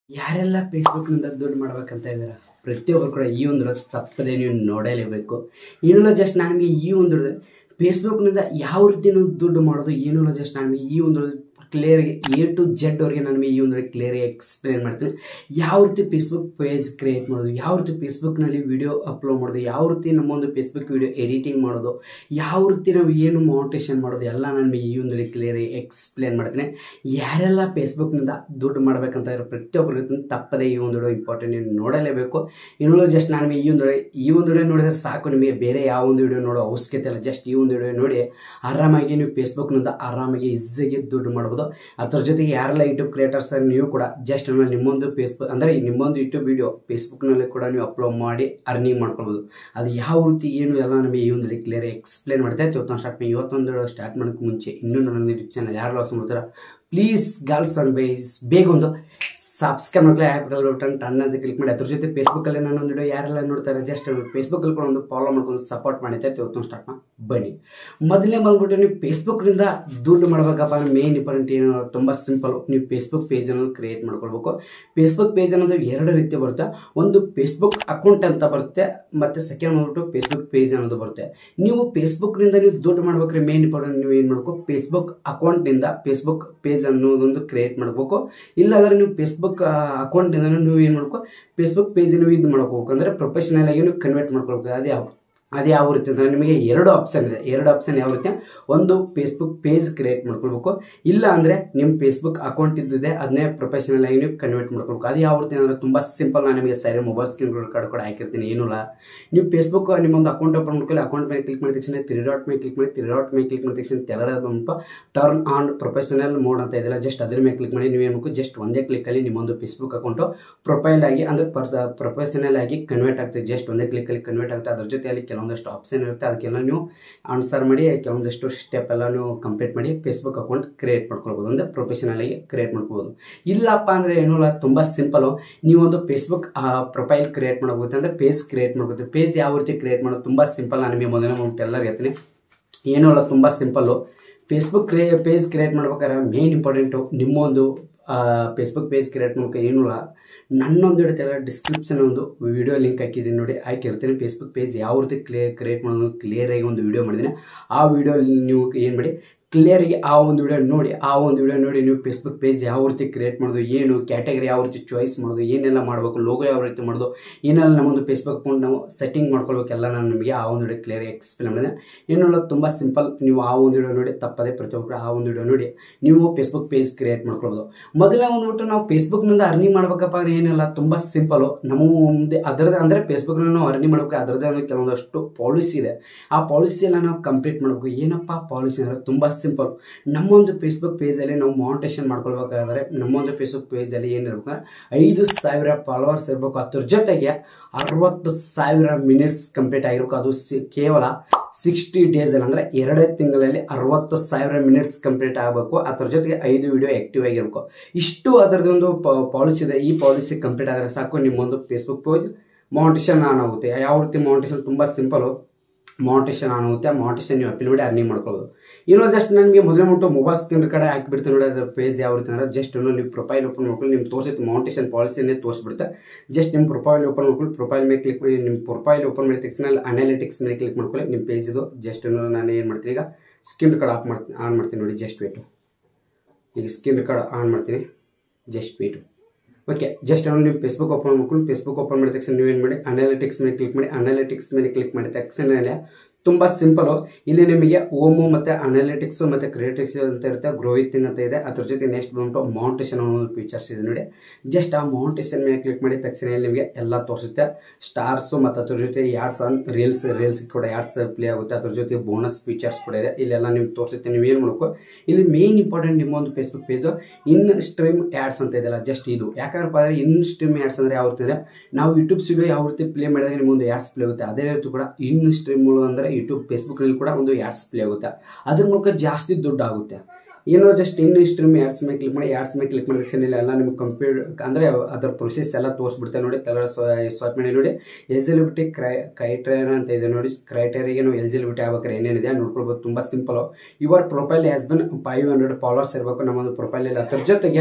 ಯಾರೆಲ್ಲ ಫೇಸ್ಬುಕ್ನಿಂದ ದುಡ್ಡು ಮಾಡ್ಬೇಕಂತ ಇದ್ದೀರಾ ಪ್ರತಿಯೊಬ್ಬರು ಕೂಡ ಈ ಒಂದು ತಪ್ಪದೆ ನೀವು ನೋಡಲೇಬೇಕು ಏನಿಲ್ಲ ಜಸ್ಟ್ ನನಗೆ ಈ ಒಂದು ಫೇಸ್ಬುಕ್ನಿಂದ ಯಾವ ರೀತಿ ನೀವು ದುಡ್ಡು ಮಾಡೋದು ಏನಿಲ್ಲ ಜಸ್ಟ್ ನನಗೆ ಈ ಒಂದು ಕ್ಲಿಯರ್ಗೆ ಎ ಟು ಜೆಡ್ ಅವ್ರಿಗೆ ನನಗೆ ಈ ಒಂದು ಕ್ಲಿಯರ್ ಎಕ್ಸ್ಪ್ಲೇನ್ ಮಾಡ್ತೀನಿ ಯಾವ ರೀತಿ ಫೇಸ್ಬುಕ್ ಪೇಜ್ ಕ್ರಿಯೇಟ್ ಮಾಡೋದು ಯಾವ ರೀತಿ ಫೇಸ್ಬುಕ್ನಲ್ಲಿ ವಿಡಿಯೋ ಅಪ್ಲೋಡ್ ಮಾಡೋದು ಯಾವ ರೀತಿ ನಮ್ಮ ಒಂದು ಫೇಸ್ಬುಕ್ ವಿಡಿಯೋ ಎಡಿಟಿಂಗ್ ಮಾಡೋದು ಯಾವ ರೀತಿ ನಾವು ಏನು ಮೌಂಟೇಶನ್ ಮಾಡೋದು ಎಲ್ಲ ನಾನು ಈ ಒಂದು ಕ್ಲಿಯರ್ ಎಕ್ಸ್ಪ್ಲೇನ್ ಮಾಡ್ತೀನಿ ಯಾರೆಲ್ಲ ಫೇಸ್ಬುಕ್ನಿಂದ ದುಡ್ಡು ಮಾಡ್ಬೇಕಂತ ಇರೋ ಪ್ರತಿಯೊಬ್ಬರಿಗೂ ತಪ್ಪದೇ ಈ ಒಂದು ಇಂಪಾರ್ಟೆಂಟ್ ನೀವು ನೋಡಲೇಬೇಕು ಇನ್ನೊಂದು ಜಸ್ಟ್ ನಾನು ಈ ಒಂದು ಈ ಒಂದು ವಿಡಿಯೋ ನೋಡಿದ್ರೆ ಸಾಕು ನಿಮಗೆ ಬೇರೆ ಯಾವ ಒಂದು ವಿಡಿಯೋ ನೋಡೋ ಅವಶ್ಯಕತೆ ಇಲ್ಲ ಜಸ್ಟ್ ಈ ಒಂದು ವಿಡಿಯೋ ನೋಡಿ ಆರಾಮಾಗಿ ನೀವು ಫೇಸ್ಬುಕ್ನಿಂದ ಆರಾಮಾಗಿ ಈಸಿಯಾಗಿ ದುಡ್ಡು ಮಾಡ್ಬೋದು ಅದ್ರ ಜೊತೆಗೆ ಯಾರೆಲ್ಲ ಯೂಟ್ಯೂಬ್ ಕ್ರಿಯೇಟರ್ಸ್ ನೀವು ಕೂಡ ಜಸ್ಟ್ ನಿಮ್ಮೊಂದು ಫೇಸ್ಬುಕ್ ಅಂದರೆ ನಿಮ್ಮೊಂದು ಯೂಟ್ಯೂಬ್ ವಿಡಿಯೋ ಫೇಸ್ಬುಕ್ನಲ್ಲಿ ಕೂಡ ನೀವು ಅಪ್ಲೋಡ್ ಮಾಡಿ ಅರ್ನಿಂಗ್ ಮಾಡ್ಕೊಳ್ಬೋದು ಅದು ಯಾವ ರೀತಿ ಏನು ಎಲ್ಲ ನಮಗೆ ಈ ಒಂದು ಕ್ಲಿಯರ್ ಎಕ್ಸ್ಪ್ಲೇನ್ ಮಾಡ್ತಾ ಇವತ್ತು ಸ್ಟಾರ್ಟ್ ಮಾಡಿ ಇವತ್ತೊಂದು ಸ್ಟಾರ್ಟ್ ಮಾಡೋಕ್ಕೆ ಮುಂಚೆ ಇನ್ನೂ ನನ್ನ ಯೂಟ್ಯೂಬ್ ಚಾನಲ್ ಯಾರು ಲಾಸ್ ಮಾಡ್ತಾರ ಪ್ಲೀಸ್ ಗರ್ಲ್ಸ್ ಆ್ಯಂಡ್ ಬೈಸ್ ಬೇಗ ಒಂದು ಸಬ್ಸ್ಕ್ರೈಬ್ ಮಾಡ್ಕೊಳ್ಳಿ ಆ್ಯಪ್ ಬಟನ್ ಟನ್ ಅಂತ ಕ್ಲಿಕ್ ಮಾಡಿ ಅದ್ರ ಜೊತೆ ಫೇಸ್ಬುಕ್ಕಲ್ಲಿ ನಾನು ಒಂದು ವಿಡಿಯೋ ಯಾರೆಲ್ಲ ನೋಡ್ತಾರೆ ಜಸ್ಟ್ ಫೇಸ್ಬುಕ್ಕಲ್ಲಿ ಕೂಡ ಒಂದು ಫಾಲೋ ಮಾಡ್ಕೊಂಡು ಸಪೋರ್ಟ್ ಮಾಡಿದ್ದೆ ಇವತ್ತು ಸ್ಟಾರ್ಟ್ ಮಾಡಿ ಬನ್ನಿ ಮೊದಲನೇ ಬಂದ್ಬಿಟ್ಟು ನೀವು ಫೇಸ್ಬುಕ್ನಿಂದ ದುಡ್ಡು ಮಾಡ್ಬೇಕಪ್ಪ ಅಂದ್ರೆ ಮೇನ್ ಇಂಪಾರ್ಟೆಂಟ್ ಏನು ತುಂಬ ಸಿಂಪಲ್ ನೀವು ಫೇಸ್ಬುಕ್ ಪೇಜ್ ಅನ್ನೋದು ಕ್ರಿಯೇಟ್ ಮಾಡ್ಕೊಳ್ಬೇಕು ಫೇಸ್ಬುಕ್ ಪೇಜ್ ಅನ್ನೋದು ಎರಡು ರೀತಿ ಬರುತ್ತೆ ಒಂದು ಫೇಸ್ಬುಕ್ ಅಕೌಂಟ್ ಅಂತ ಬರುತ್ತೆ ಮತ್ತು ಸೆಕೆಂಡ್ ಬಂದ್ಬಿಟ್ಟು ಫೇಸ್ಬುಕ್ ಪೇಜ್ ಅನ್ನೋದು ಬರುತ್ತೆ ನೀವು ಫೇಸ್ಬುಕ್ನಿಂದ ನೀವು ದುಡ್ಡು ಮಾಡ್ಬೇಕಾದ್ರೆ ಮೇನ್ ಇಂಪಾರ್ಟೆಂಟ್ ನೀವು ಏನು ಮಾಡಬೇಕು ಫೇಸ್ಬುಕ್ ಅಕೌಂಟ್ನಿಂದ ಫೇಸ್ಬುಕ್ ಪೇಜ್ ಅನ್ನೋದೊಂದು ಕ್ರಿಯೇಟ್ ಮಾಡಬೇಕು ಇಲ್ಲಾಂದ್ರೆ ನೀವು ಫೇಸ್ಬುಕ್ ಅಕೌಂಟಿಂದ ನೀವು ಏನು ಮಾಡ್ಕೋ ಫೇಸ್ಬುಕ್ ಪೇಜ್ ನೀವು ಇದು ಮಾಡ್ಕೋಬೇಕು ಅಂದರೆ ಪ್ರೊಫೆಷನಲ್ ಆಗಿ ನೀವು ಕನ್ವರ್ಟ್ ಮಾಡ್ಕೊಳ್ಬೇಕು ಅದು ಯಾವ ಅದು ಯಾವ ರೀತಿ ಅಂದರೆ ನಿಮಗೆ ಎರಡು ಆಪ್ಷನ್ ಇದೆ ಎರಡು ಆಪ್ಷನ್ ಯಾವ ರೀತಿ ಒಂದು ಫೇಸ್ಬುಕ್ ಪೇಜ್ ಕ್ರಿಯೇಟ್ ಮಾಡ್ಕೊಳ್ಬೇಕು ಇಲ್ಲ ಅಂದರೆ ನಿಮ್ಮ ಫೇಸ್ಬುಕ್ ಅಕೌಂಟ್ ಇದ್ದಿದೆ ಅದನ್ನೇ ಪ್ರೊಫೆಷನಲ್ ಆಗಿ ನೀವು ಕನ್ವರ್ಟ್ ಮಾಡ್ಕೊಳ್ಬೇಕು ಅದು ಯಾವ ರೀತಿ ಅಂದರೆ ತುಂಬ ಸಿಂಪಲ್ ನಾನು ನಿಮಗೆ ಸರಿ ಮೊಬೈಲ್ ಸ್ಕ್ರೀನ್ ಕಾರ್ಡ್ ಕೂಡ ಹಾಕಿರ್ತೀನಿ ಏನಿಲ್ಲ ನೀವು ಫೇಸ್ಬುಕ್ ನಿಮ್ಮೊಂದು ಅಕೌಂಟ್ ಓಪನ್ ಮಾಡ್ಕೊಳ್ಳಿ ಅಕೌಂಟ್ ಮೇಲೆ ಕ್ಲಿಕ್ ಮಾಡಿದ ತಕ್ಷಣ ತ್ರೀ ಡಾಟ್ ಮೇಲೆ ಕ್ಲಿಕ್ ಮಾಡಿ ತ್ರೀ ಡಾಟ್ ಮೇಲೆ ಕ್ಲಿಕ್ ಮಾಡಿದ ತಕ್ಷಣ ಕೆಳಗಡೆ ಬಂದ್ಬಿಟ್ಟು ಟರ್ನ್ ಆನ್ ಪ್ರೊಫೆಷನಲ್ ಮೋಡ್ ಅಂತ ಇದೆಯಲ್ಲ ಜಸ್ಟ್ ಅದ್ರ ಮೇಲೆ ಕ್ಲಿಕ್ ಮಾಡಿ ನೀವು ಏನು ಜಸ್ಟ್ ಒಂದೇ ಕ್ಲಿಕ್ಕಲ್ಲಿ ನಿಮ್ಮೊಂದು ಫೇಸ್ಬುಕ್ ಅಕೌಂಟು ಪ್ರೊಫೈಲ್ ಆಗಿ ಅಂದರೆ ಪರ್ಸ ಪ್ರೊಫೆಷನಲ್ ಆಗಿ ಕನ್ವರ್ಟ್ ಆಗ್ತದೆ ಜಸ್ಟ್ ಒಂದೇ ಕ್ಲಿಕ್ಕಲ್ಲಿ ಕನ್ವರ್ಟ್ ಆಗುತ್ತೆ ಅದ್ರ ಜೊತೆ ಅಲ್ಲಿ ಕೆಲವೊಂದಷ್ಟು ಆಪ್ಷನ್ ಇರುತ್ತೆ ಅದಕ್ಕೆಲ್ಲ ನೀವು ಆನ್ಸರ್ ಮಾಡಿ ಕೆಲವೊಂದಷ್ಟು ಸ್ಟೆಪ್ ಎಲ್ಲ ನೀವು ಕಂಪ್ಲೀಟ್ ಮಾಡಿ ಫೇಸ್ಬುಕ್ ಅಕೌಂಟ್ ಕ್ರಿಯೇಟ್ ಮಾಡ್ಕೊಳ್ಬೋದು ಅಂದರೆ ಪ್ರೊಫೆಷನಲ್ ಆಗಿ ಕ್ರಿಯೇಟ್ ಮಾಡ್ಕೋಬೋದು ಇಲ್ಲಪ್ಪ ಅಂದರೆ ಏನೂ ಇಲ್ಲ ತುಂಬ ಸಿಂಪಲು ನೀವೊಂದು ಫೇಸ್ಬುಕ್ ಪ್ರೊಫೈಲ್ ಕ್ರಿಯೇಟ್ ಮಾಡಬಹುದು ಅಂದರೆ ಪೇಜ್ ಕ್ರಿಯೇಟ್ ಮಾಡ್ಬೋದು ಪೇಜ್ ಯಾವ ರೀತಿ ಕ್ರಿಯೇಟ್ ಮಾಡೋದು ತುಂಬ ಸಿಂಪಲ್ ನಾನು ನಿಮಗೆ ಮೊದಲನೇ ಮುಂಟು ಎಲ್ಲರಿಗೆ ಹೇಳ್ತೀನಿ ಏನೂ ಇಲ್ಲ ತುಂಬ ಸಿಂಪಲ್ಲು ಫೇಸ್ಬುಕ್ ಕ್ರಿಯೇ ಪೇಜ್ ಕ್ರಿಯೇಟ್ ಮಾಡ್ಬೇಕಾದ್ರೆ ಮೇನ್ ಇಂಪಾರ್ಟೆಂಟು ನಿಮ್ಮೊಂದು ಫೇಸ್ಬುಕ್ ಪೇಜ್ ಕ್ರಿಯೇಟ್ ಮಾಡೋಕೆ ಏನೂ ಇಲ್ಲ ನನ್ನೊಂದು ಇಡುತ್ತೆ ಡಿಸ್ಕ್ರಿಪ್ಷನ್ ಒಂದು ವಿಡಿಯೋ ಲಿಂಕ್ ಹಾಕಿದ್ದೀನಿ ನೋಡಿ ಹಾಕಿರ್ತೀನಿ ಫೇಸ್ಬುಕ್ ಪೇಜ್ ಯಾವ ರೀತಿ ಕ್ಲಿಯರ್ ಕ್ರಿಯೇಟ್ ಮಾಡೋದು ಕ್ಲಿಯರಾಗಿ ಒಂದು ವಿಡಿಯೋ ಮಾಡಿದ್ದೀನಿ ಆ ವಿಡಿಯೋ ನೀವು ಏನು ಮಾಡಿ ಕ್ಲಿಯರಿಗೆ ಆ ಒಂದು ವಿಡಿಯೋ ನೋಡಿ ಆ ಒಂದು ವಿಡಿಯೋ ನೋಡಿ ನೀವು ಫೇಸ್ಬುಕ್ ಪೇಜ್ ಯಾವ ರೀತಿ ಕ್ರಿಯೇಟ್ ಮಾಡೋದು ಏನು ಕ್ಯಾಟಗರಿ ಯಾವ ರೀತಿ ಚಾಯ್ಸ್ ಮಾಡೋದು ಏನೆಲ್ಲ ಮಾಡಬೇಕು ಲೋಗೋ ಯಾವ ರೀತಿ ಮಾಡೋದು ಏನೆಲ್ಲ ನಮ್ಮೊಂದು ಫೇಸ್ಬುಕ್ ಅಕೌಂಟ್ ನಾವು ಸೆಟ್ಟಿಂಗ್ ಮಾಡ್ಕೊಳ್ಬೇಕೆಲ್ಲ ನಾನು ನಿಮಗೆ ಆ ಒಂದು ವಿಡಿಯೋ ಕ್ಲಿಯರ್ ಎಕ್ಸ್ಪ್ಲೇನ್ ಮಾಡಿದೆ ಏನೆಲ್ಲ ತುಂಬ ಸಿಂಪಲ್ ನೀವು ಆ ಒಂದು ವಿಡಿಯೋ ನೋಡಿ ತಪ್ಪದೆ ಪ್ರತಿಯೊಬ್ಬರು ಆ ಒಂದು ವಿಡಿಯೋ ನೋಡಿ ನೀವು ಫೇಸ್ಬುಕ್ ಪೇಜ್ ಕ್ರಿಯೇಟ್ ಮಾಡ್ಕೊಳ್ಬೋದು ಮೊದಲೇ ಬಂದ್ಬಿಟ್ಟು ನಾವು ಫೇಸ್ಬುಕ್ನಿಂದ ಅರ್ನಿಂಗ್ ಮಾಡ್ಬೇಕಪ್ಪ ಅಂದ್ರೆ ಏನಿಲ್ಲ ತುಂಬ ಸಿಂಪಲು ನಮ್ಮ ಮುಂದೆ ಅದರದ್ದು ಅಂದರೆ ಫೇಸ್ಬುಕ್ನ ನಾವು ಅರ್ನಿಂಗ್ ಮಾಡಬೇಕು ಅದರದ್ದೇ ಒಂದು ಕೆಲವೊಂದಷ್ಟು ಪಾಲಿಸಿ ಇದೆ ಆ ಪಾಲಿಸಿ ಎಲ್ಲ ನಾವು ಕಂಪ್ಲೀಟ್ ಮಾಡಬೇಕು ಏನಪ್ಪ ಪಾಲಿಸಿ ಅಂದರೆ ತುಂಬ ಸಿಂಪಲ್ ನಮ್ಮೊಂದು ಫೇಸ್ಬುಕ್ ಪೇಜಲ್ಲಿ ನಾವು ಮೌಂಟೇಶನ್ ಮಾಡ್ಕೊಳ್ಬೇಕಾದ್ರೆ ನಮ್ಮೊಂದು ಫೇಸ್ಬುಕ್ ಪೇಜಲ್ಲಿ ಏನಿರ್ಬೇಕು ಐದು ಸಾವಿರ ಫಾಲೋವರ್ಸ್ ಇರಬೇಕು ಅದ್ರ ಜೊತೆಗೆ ಅರವತ್ತು ಸಾವಿರ ಮಿನಿಟ್ಸ್ ಕಂಪ್ಲೀಟ್ ಆಗಿರ್ಬೇಕು ಅದು ಸಿ ಕೇವಲ ಸಿಕ್ಸ್ಟಿ ಡೇಸಲ್ಲಿ ಅಂದರೆ ಎರಡೇ ತಿಂಗಳಲ್ಲಿ ಅರವತ್ತು ಸಾವಿರ ಮಿನಿಟ್ಸ್ ಕಂಪ್ಲೀಟ್ ಆಗಬೇಕು ಅದ್ರ ಜೊತೆಗೆ ಐದು ವಿಡಿಯೋ ಆ್ಯಕ್ಟಿವ್ ಆಗಿರ್ಬೇಕು ಇಷ್ಟು ಅದರದೊಂದು ಪಾಲಿಸಿ ಇದೆ ಈ ಪಾಲಿಸಿ ಕಂಪ್ಲೀಟ್ ಆದರೆ ಸಾಕು ನಿಮ್ಮೊಂದು ಫೇಸ್ಬುಕ್ ಪೇಜ್ ಮೌಂಟೇಶನ್ ಆನ್ ಆಗುತ್ತೆ ಯಾವ ರೀತಿ ಮೌಂಟೇಶನ್ ತುಂಬ ಸಿಂಪಲು ಮೌಂಟೇಶನ್ ಆನ್ ಆಗುತ್ತೆ ಮೌಂಟೇಶನ್ ನೀವು ಅಪ್ಲೋಡ್ ಅರ್ನಿಂಗ್ ಮಾಡ್ಕೊಬೋದು ಇನ್ನೊಂದು ಜಸ್ಟ್ ನನಗೆ ಮೊದಲೇ ಮುಟ್ಟು ಮೊಬೈಲ್ ಸ್ಕ್ರೀನ್ ಕಡೆ ಹಾಕಿಬಿಡ್ತೀನಿ ನೋಡಿ ಅದ್ರ ಪೇಜ್ ಯಾವ ರೀತಿ ಅಂದ್ರೆ ಜಸ್ಟ್ ನೀವು ಪ್ರೊಫೈಲ್ ಓಪನ್ ಮಾಡ್ಕೊಂಡು ನಿಮ್ಮ ತೋರಿಸುತ್ತೆ ಮೌಂಟೇಶನ್ ಪಾಲಿಸಿನೇ ತೋರಿಸ್ಬಿಡುತ್ತೆ ಜಸ್ಟ್ ನಿಮ್ಮ ಪ್ರೊಫೈಲ್ ಓಪನ್ ಮಾಡ್ಕೊಂಡು ಪ್ರೊಫೈಲ್ ಮೇಲೆ ಕ್ಲಿಕ್ ಮಾಡಿ ನಿಮ್ಮ ಪ್ರೊಫೈಲ್ ಓಪನ್ ಮಾಡಿದ ತಕ್ಷಣ ಅನಾಲಿಟಿಕ್ಸ್ ಮೇಲೆ ಕ್ಲಿಕ್ ಮಾಡ್ಕೊಳ್ಳಿ ನಿಮ್ಮ ಪೇಜ್ ಇದು ಜಸ್ಟ್ ನಾನು ಏನು ಮಾಡ್ತೀನಿ ಈಗ ಸ್ಕ್ರೀನ್ ರೆಕಾರ್ಡ್ ಆಫ್ ಮಾಡ್ತೀನಿ ಆನ್ ಮಾಡ್ತೀನಿ ನೋಡಿ ಜಸ್ಟ್ ವೇಟು ಈಗ ಸ್ಕ್ರೀನ್ ರೆಕಾರ್ಡ್ ಆನ್ ಮಾಡ್ತೀನಿ ಜಸ್ಟ್ ವೇಟು ಓಕೆ ಜಸ್ಟ್ ಅವ್ನು ನೀವು ಫೇಸ್ಬುಕ್ ಓಪನ್ ಮಾಡ್ಕೊಂಡು ಫೇಸ್ಬುಕ್ ಓಪನ್ ಮಾಡಿದ ತಕ್ಷಣ ನೀವೇನು ಮಾಡಿ ಅನಾಲಿಟಿಕ್ಸ್ ಮೇಲೆ ಕ್ಲಿಕ್ ಮಾಡಿ ಅನಾಲಿಟಿಕ್ಸ್ ಮೇಲೆ ಕ್ಲಿಕ್ ಮಾಡಿದ ತಕ್ಷಣ ತುಂಬ ಸಿಂಪಲು ಇಲ್ಲಿ ನಿಮಗೆ ಓಮು ಮತ್ತು ಅನಾಲಿಟಿಕ್ಸು ಮತ್ತು ಕ್ರಿಯೇಟಿಕ್ಸ್ ಅಂತ ಇರುತ್ತೆ ಗ್ರೋವಿಥಿಂಗ್ ಅಂತ ಇದೆ ಅದ್ರ ಜೊತೆ ನೆಕ್ಸ್ಟ್ ಬಂದ್ಬಿಟ್ಟು ಮೌಂಟೇಶನ್ ಅನ್ನೋ ಫೀಚರ್ಸ್ ಇದೆ ನೋಡಿ ಜಸ್ಟ್ ಆ ಮೌಂಟೇಶನ್ ಮೇಲೆ ಕ್ಲಿಕ್ ಮಾಡಿದ ತಕ್ಷಣ ನಿಮಗೆ ಎಲ್ಲ ತೋರಿಸುತ್ತೆ ಸ್ಟಾರ್ಸು ಮತ್ತು ಅದ್ರ ಜೊತೆ ಯಾಡ್ಸ್ ಆನ್ ರೀಲ್ಸ್ ರೀಲ್ಸ್ ಕೂಡ ಯಾಡ್ಸ್ ಪ್ಲೇ ಆಗುತ್ತೆ ಅದ್ರ ಜೊತೆ ಬೋನಸ್ ಫೀಚರ್ಸ್ ಕೂಡ ಇದೆ ಇಲ್ಲೆಲ್ಲ ನಿಮ್ಗೆ ತೋರಿಸುತ್ತೆ ನೀವು ಏನು ಮಾಡಬೇಕು ಇಲ್ಲಿ ಮೇನ್ ಇಂಪಾರ್ಟೆಂಟ್ ನಿಮ್ಮೊಂದು Facebook page in stream ads ಅಂತ ಇದೆಯಲ್ಲ ಜಸ್ಟ್ ಇದು ಯಾಕಂದ್ರೆ ಅಂದರೆ ಇನ್ ಸ್ಟ್ರೀಮ್ ಆ್ಯಡ್ಸ್ ಅಂದರೆ ಯಾವ ರೀತಿ ಇದೆ ನಾವು ಯೂಟ್ಯೂಬ್ ಸ್ಟುಡಿಯೋ ಯಾವ ರೀತಿ ಪ್ಲೇ ಮಾಡಿದಾಗ ನಿಮ್ಮೊಂದು ಆ್ಯಡ್ಸ್ ಪ್ಲೇ ಆಗುತ್ತೆ ಅದೇ ರೀತಿ ಕೂಡ ಇನ್ ಸ್ಟ್ರೀಮ್ಗಳು ಅಂದರೆ ಯೂಟ್ಯೂಬ್ ಫೇಸ್ಬುಕ್ನಲ್ಲಿ ಕೂಡ ಒಂದು ಆ್ಯಡ್ಸ್ ಪ್ಲೇ ಆಗುತ್ತೆ ಅದ್ರ ಮೂಲಕ ಜಾಸ್ತಿ ದುಡ್ಡು ಆಗುತ್ತೆ ಏನೋ ಜಸ್ಟ್ ಇನ್ನು ಸ್ಟ್ರೀಮ್ ಆ್ಯಡ್ಸ್ ಮೇಲೆ ಕ್ಲಿಕ್ ಮಾಡಿ ಆ್ಯಡ್ಸ್ ಮೇಲೆ ಕ್ಲಿಕ್ ಮಾಡಿದ ತಕ್ಷಣ ಎಲ್ಲ ನಿಮ್ಗೆ ಕಂಪ್ಯೂಟರ್ ಅಂದರೆ ಅದರ ಪ್ರೊಸೆಸ್ ಎಲ್ಲ ತೋರಿಸ್ಬಿಡ್ತೇವೆ ನೋಡಿ ಕೆಳಗಡೆ ಸ್ವಾಪ್ ಮಾಡಿ ನೋಡಿ ಎಲಿಜಿಬಿಲಿಟಿ ಕ್ರೈ ಕ್ರೈಟೇರಿಯಾ ಅಂತ ಇದೆ ನೋಡಿ ಕ್ರೈಟೇರಿಯಾಗೆ ನಾವು ಎಲಿಜಿಬಿಲಿಟಿ ಆಗ್ಬೇಕಾದ್ರೆ ಏನೇನಿದೆ ನೋಡ್ಕೊಳ್ಬೋದು ತುಂಬ simple your profile has been five hundred followers ಇರಬೇಕು ನಮ್ಮೊಂದು ಪ್ರೊಫೈಲಲ್ಲಿ ಅದ್ರ ಜೊತೆಗೆ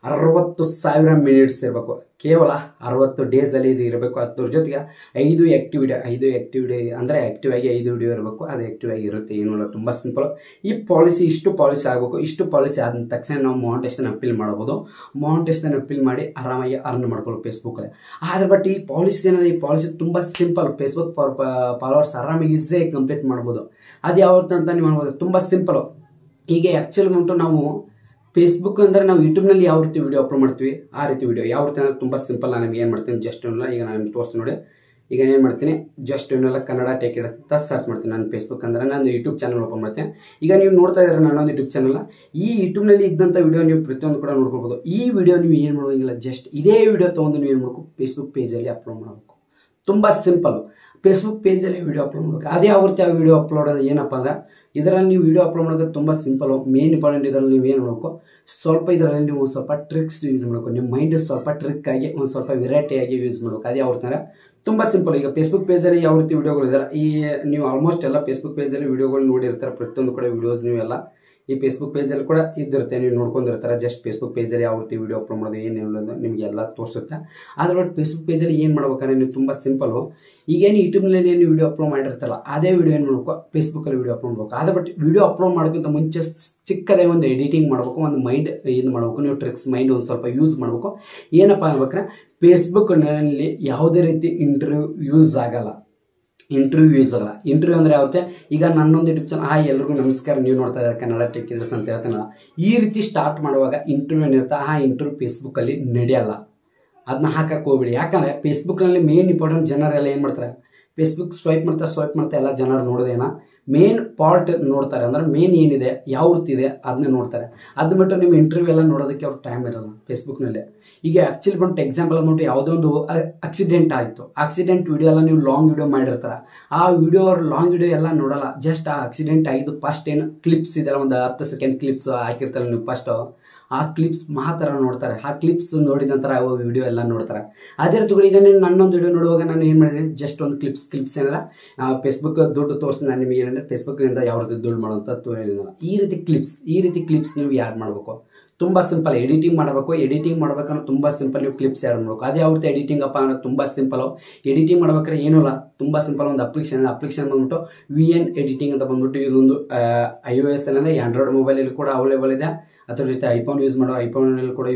ಅರವತ್ತು ಸಾವಿರ ಮಿನಿಟ್ಸ್ ಇರಬೇಕು ಕೇವಲ ಅರವತ್ತು ಡೇಸಲ್ಲಿ ಇದು ಇರಬೇಕು ಅದ್ರ ಜೊತೆಗೆ ಐದು ಆ್ಯಕ್ಟಿವ್ ವಿಡಿಯೋ ಐದು ಆ್ಯಕ್ಟಿವ್ ವಿಡಿಯೋ ಅಂದರೆ ಆ್ಯಕ್ಟಿವ್ ಆಗಿ ಐದು ವಿಡಿಯೋ ಇರಬೇಕು ಅದು ಆ್ಯಕ್ಟಿವ್ ಆಗಿ ಇರುತ್ತೆ ಏನೂ ಇಲ್ಲ ತುಂಬ ಸಿಂಪಲ್ ಈ ಪಾಲಿಸಿ ಇಷ್ಟು ಪಾಲಿಸಿ ಆಗಬೇಕು ಇಷ್ಟು ಪಾಲಿಸಿ ಆದ ತಕ್ಷಣ ನಾವು ಮೌಂಟೇಶನ್ ಅಪೀಲ್ ಮಾಡ್ಬೋದು ಮೌಂಟೇಶನ್ ಅಪೀಲ್ ಮಾಡಿ ಆರಾಮಾಗಿ ಅರ್ನ್ ಮಾಡ್ಕೊಳ್ಳೋ ಫೇಸ್ಬುಕ್ಕಲ್ಲಿ ಆದ್ರೆ ಬಟ್ ಈ ಪಾಲಿಸಿ ಏನಾದ್ರೆ ಈ ಪಾಲಿಸಿ ತುಂಬ ಸಿಂಪಲ್ ಫೇಸ್ಬುಕ್ ಫಾಲೋವರ್ಸ್ ಆರಾಮಾಗಿ ಈಸಿಯಾಗಿ ಕಂಪ್ಲೀಟ್ ಮಾಡ್ಬೋದು ಅದು ಯಾವತ್ತು ಅಂತ ನೀವು ಅನ್ಬೋದು ತುಂಬ ಸಿಂಪಲು ಈಗ ಆ್ಯಕ್ಚುಲಿ ಉಂಟು ನಾವು ಫೇಸ್ಬುಕ್ ಅಂದರೆ ನಾವು ಯೂಟ್ಯೂಬ್ನಲ್ಲಿ ಯಾವ ರೀತಿ ವಿಡಿಯೋ ಅಪ್ಲೋಡ್ ಮಾಡ್ತೀವಿ ಆ ರೀತಿ ವಿಡಿಯೋ ಯಾವ ರೀತಿ ಅಂದರೆ ತುಂಬ ಸಿಂಪಲ್ ನಾನು ನಿಮ್ಗೆ ಏನು ಮಾಡ್ತೀನಿ ಜಸ್ಟ್ ಇಲ್ಲ ಈಗ ನಾನು ನಿಮ್ಗೆ ತೋರಿಸ್ತೀನಿ ನೋಡಿ ಈಗ ಏನು ಮಾಡ್ತೀನಿ ಜಸ್ಟ್ ಇವನ್ನೆಲ್ಲ ಕನ್ನಡ ಟೇಕ್ ಇಡ್ ಅಂತ ಸರ್ಚ್ ಮಾಡ್ತೀನಿ ನಾನು ಫೇಸ್ಬುಕ್ ಅಂದರೆ ನಾನು ಯೂಟ್ಯೂಬ್ ಚಾನಲ್ ಓಪನ್ ಮಾಡ್ತೀನಿ ಈಗ ನೀವು ನೋಡ್ತಾ ಇದ್ದಾರೆ ನನ್ನೊಂದು ಯೂಟ್ಯೂಬ್ ಚಾನಲ್ ಈ ಯೂಟ್ಯೂಬ್ನಲ್ಲಿ ಇದ್ದಂಥ ವಿಡಿಯೋ ನೀವು ಪ್ರತಿಯೊಂದು ಕೂಡ ನೋಡ್ಕೊಳ್ಬೋದು ಈ ವಿಡಿಯೋ ನೀವು ಏನು ಮಾಡೋಂಗಿಲ್ಲ ಜಸ್ಟ್ ಇದೇ ವಿಡಿಯೋ ತೊಗೊಂಡು ನೀವು ಏನು ಮಾಡಬೇಕು ಫೇಸ್ಬುಕ್ ಪೇಜಲ್ಲಿ ಅಪ್ಲೋಡ್ ಮಾಡಬೇಕು ತುಂಬ ಸಿಂಪಲ್ ಫೇಸ್ಬುಕ್ ಪೇಜಲ್ಲಿ ವಿಡಿಯೋ ಅಪ್ಲೋಡ್ ಮಾಡಬೇಕು ಅದೇ ಯಾವ ರೀತಿ ಆ ವಿಡಿಯೋ ಅಪ್ಲೋಡ್ ಅದು ಏನಪ್ಪ ಅಂದ್ರೆ ಇದರಲ್ಲಿ ನೀವು ವಿಡಿಯೋ ಅಪ್ಲೋಡ್ ಮಾಡೋದು ತುಂಬ ಸಿಂಪಲು ಮೇನ್ ಇಂಪಾರ್ಟೆಂಟ್ ಇದರಲ್ಲಿ ನೀವು ಏನು ಮಾಡಬೇಕು ಸ್ವಲ್ಪ ಇದರಲ್ಲಿ ನೀವು ಸ್ವಲ್ಪ ಟ್ರಿಕ್ಸ್ ಯೂಸ್ ಮಾಡಬೇಕು ನಿಮ್ಮ ಮೈಂಡ್ ಸ್ವಲ್ಪ ಟ್ರಿಕ್ ಆಗಿ ಒಂದು ಸ್ವಲ್ಪ ವೆರೈಟಿಯಾಗಿ ಯೂಸ್ ಮಾಡಬೇಕು ಅದೇ ಯಾವ ರೀತಿ ತುಂಬ ಸಿಂಪಲ್ ಈಗ ಫೇಸ್ಬುಕ್ ಪೇಜಲ್ಲಿ ಯಾವ ರೀತಿ ವಿಡಿಯೋಗಳು ಇದ್ದಾರೆ ಈ ನೀವು ಆಲ್ಮೋಸ್ಟ್ ಎಲ್ಲ ಫೇಸ್ಬುಕ್ ಪೇಜಲ್ಲಿ ವಿಡಿಯೋಗಳು ನೋಡಿರ್ತಾರೆ ಪ್ರತಿಯೊಂದು ಕಡೆ ವಿಡಿಯೋಸ್ ನೀವೆಲ್ಲ ಈ ಫೇಸ್ಬುಕ್ ಪೇಜಲ್ಲಿ ಕೂಡ ಇದ್ದಿರುತ್ತೆ ನೀವು ನೋಡ್ಕೊಂಡಿರ್ತಾರೆ ಜಸ್ಟ್ ಫೇಸ್ಬುಕ್ ಪೇಜಲ್ಲಿ ಯಾವ ರೀತಿ ವಿಡಿಯೋ ಅಪ್ಲೋಡ್ ಮಾಡೋದು ಏನು ಹೇಳೋದು ನಿಮಗೆ ಎಲ್ಲ ತೋರಿಸುತ್ತೆ ಆದರೆ ಬಟ್ ಫೇಸ್ಬುಕ್ ಪೇಜಲ್ಲಿ ಏನು ಮಾಡ್ಬೇಕಂದ್ರೆ ನೀವು ತುಂಬ ಸಿಂಪಲು ಈಗೇನು ಯೂಟ್ಯೂಬ್ನಲ್ಲಿ ಏನು ವಿಡಿಯೋ ಅಪ್ಲೋಡ್ ಮಾಡಿರ್ತಾರಲ್ಲ ಅದೇ ವಿಡಿಯೋ ಏನು ಮಾಡಬೇಕು ಫೇಸ್ಬುಕ್ಕಲ್ಲಿ ವಿಡಿಯೋ ಅಪ್ಲೋಡ್ ಮಾಡಬೇಕು ಆದರೆ ಬಟ್ ವಿಡಿಯೋ ಅಪ್ಲೋಡ್ ಮಾಡೋಕ್ಕಿಂತ ಮುಂಚೆ ಚಿಕ್ಕದೇ ಒಂದು ಎಡಿಟಿಂಗ್ ಮಾಡಬೇಕು ಒಂದು ಮೈಂಡ್ ಇದು ಮಾಡಬೇಕು ನೀವು ಟ್ರಿಕ್ಸ್ ಮೈಂಡ್ ಒಂದು ಸ್ವಲ್ಪ ಯೂಸ್ ಮಾಡಬೇಕು ಏನಪ್ಪ ಅನ್ಬೇಕ್ರೆ ಫೇಸ್ಬುಕ್ನಲ್ಲಿ ಯಾವುದೇ ರೀತಿ ಇಂಟರ್ವ್ಯೂ ಯೂಸ್ ಆಗಲ್ಲ ಇಂಟರ್ವ್ಯೂ ಯೂಸ್ ಆಗಲ್ಲ ಇಂಟರ್ವ್ಯೂ ಅಂದರೆ ಯಾವತ್ತೆ ಈಗ ನನ್ನೊಂದು ಯೂಟ್ಯೂಬ್ ಚಾನಲ್ ಹಾಯ್ ಎಲ್ರಿಗೂ ನಮಸ್ಕಾರ ನೀವು ನೋಡ್ತಾ ಇದ್ದಾರೆ ಕನ್ನಡ ಟೆಕ್ಕಿಲ್ಸ್ ಅಂತ ಹೇಳ್ತಾನಲ್ಲ ಈ ರೀತಿ ಸ್ಟಾರ್ಟ್ ಮಾಡುವಾಗ ಇಂಟರ್ವ್ಯೂ ಏನಿರುತ್ತೆ ಆ ಇಂಟರ್ವ್ಯೂ ಫೇಸ್ಬುಕ್ಕಲ್ಲಿ ನಡೆಯಲ್ಲ ಅದನ್ನ ಹಾಕಕ್ಕೆ ಹೋಗ್ಬಿಡಿ ಯಾಕಂದರೆ ಫೇಸ್ಬುಕ್ನಲ್ಲಿ ಮೇನ್ ಇಂಪಾರ್ಟೆಂಟ್ ಜನರೆಲ್ಲ ಏನು ಮಾಡ್ತಾರೆ ಫೇಸ್ಬುಕ್ ಸ್ವೈಪ್ ಮಾಡ್ತಾ ಸ್ವೈಪ್ ಮಾಡ್ತಾ ಎಲ್ಲ ಜನರು ನೋಡೋದೇನ ಮೇನ್ ಪಾರ್ಟ್ ನೋಡ್ತಾರೆ ಅಂದ್ರೆ ಮೇನ್ ಏನಿದೆ ಯಾವ ರೀತಿ ಇದೆ ಅದನ್ನ ನೋಡ್ತಾರೆ ಅದನ್ನ ಬಿಟ್ಟು ನಿಮ್ಮ ಇಂಟರ್ವ್ಯೂ ಎಲ್ಲ ನೋಡೋದಕ್ಕೆ ಅವ್ರ ಟೈಮ್ ಇರಲ್ಲ ಫೇಸ್ಬುಕ್ನಲ್ಲಿ ಈಗ ಆ್ಯಕ್ಚುಲಿ ಬಂತು ಎಕ್ಸಾಂಪಲ್ ಅಂದ್ಬಿಟ್ಟು ಯಾವುದೋ ಒಂದು ಆಕ್ಸಿಡೆಂಟ್ ಆಯಿತು ಆಕ್ಸಿಡೆಂಟ್ ವಿಡಿಯೋ ಎಲ್ಲ ನೀವು ಲಾಂಗ್ ವಿಡಿಯೋ ಮಾಡಿರ್ತಾರೆ ಆ ವಿಡಿಯೋ ಅವ್ರು ಲಾಂಗ್ ವಿಡಿಯೋ ಎಲ್ಲ ನೋಡಲ್ಲ ಜಸ್ಟ್ ಆ ಆಕ್ಸಿಡೆಂಟ್ ಆಗಿದ್ದು ಫಸ್ಟ್ ಏನು ಕ್ಲಿಪ್ಸ್ ಇದೆಲ್ಲ ಒಂದು ಹತ್ತು ಸೆಕೆಂಡ್ ಕ್ಲಿಪ್ಸ್ ಹಾಕಿರ್ತಾರೆ ನೀವು ಫಸ್ಟು ಆ ಕ್ಲಿಪ್ಸ್ ಮಾತ್ರ ನೋಡ್ತಾರೆ ಆ ಕ್ಲಿಪ್ಸ್ ನೋಡಿದ ನಂತರ ಆ ವಿಡಿಯೋ ಎಲ್ಲ ನೋಡ್ತಾರೆ ಅದೇ ರೀತಿ ಈಗ ನೀವು ನನ್ನೊಂದು ವಿಡಿಯೋ ನೋಡುವಾಗ ನಾನು ಏನು ಮಾಡಿದ್ದೀನಿ ಜಸ್ಟ್ ಒಂದು ಕ್ಲಿಪ್ಸ್ ಕ್ಲಿಪ್ಸ್ ಏನಾರ ಫೇಸ್ಬುಕ್ ದುಡ್ಡು ತೋರಿಸಿ ನಾನು ನಿಮಗೆ ಏನಂದರೆ ಫೇಸ್ಬುಕ್ನಿಂದ ಯಾವ ರೀತಿ ದುಡ್ಡು ಮಾಡೋಂಥ ಹೇಳಿದ್ನಲ್ಲ ಈ ರೀತಿ ಕ್ಲಿಪ್ಸ್ ಈ ರೀತಿ ಕ್ಲಿಪ್ಸ್ ನೀವು ಯಾಡ್ ಮಾಡಬೇಕು ತುಂಬ ಸಿಂಪಲ್ ಎಡಿಟಿಂಗ್ ಮಾಡಬೇಕು ಎಡಿಟಿಂಗ್ ಮಾಡ್ಬೇಕಂದ್ರೆ ತುಂಬ ಸಿಂಪಲ್ ನೀವು ಕ್ಲಿಪ್ಸ್ ಯಾಡ್ ಮಾಡಬೇಕು ಅದೇ ಯಾವ ರೀತಿ ಎಡಿಟಿಂಗ್ ಅಪ್ಪ ಅಂದ್ರೆ ತುಂಬ ಸಿಂಪಲು ಎಡಿಟಿಂಗ್ ಮಾಡ್ಬೇಕಾದ್ರೆ ಏನೂ ಇಲ್ಲ ತುಂಬ ಸಿಂಪಲ್ ಒಂದು ಅಪ್ಲಿಕೇಶನ್ ಅಪ್ಲಿಕೇಶನ್ ಬಂದ್ಬಿಟ್ಟು ವಿ ಎನ್ ಎಡಿಟಿಂಗ್ ಅಂತ ಬಂದ್ಬಿಟ್ಟು ಇದೊಂದು ಐ ಒ ಎಸ್ ಅಂದರೆ ಆ್ಯಂಡ್ರಾಯ್ಡ್ ಮೊಬೈಲಲ್ಲಿ ಕೂಡ ಅವೈಲೇಬಲ್ ಇದೆ ಅದ್ರ ಜೊತೆ ಐಫೋನ್ ಯೂಸ್ ಮಾಡೋ ಐಫೋನಲ್ಲಿ ಕೂಡ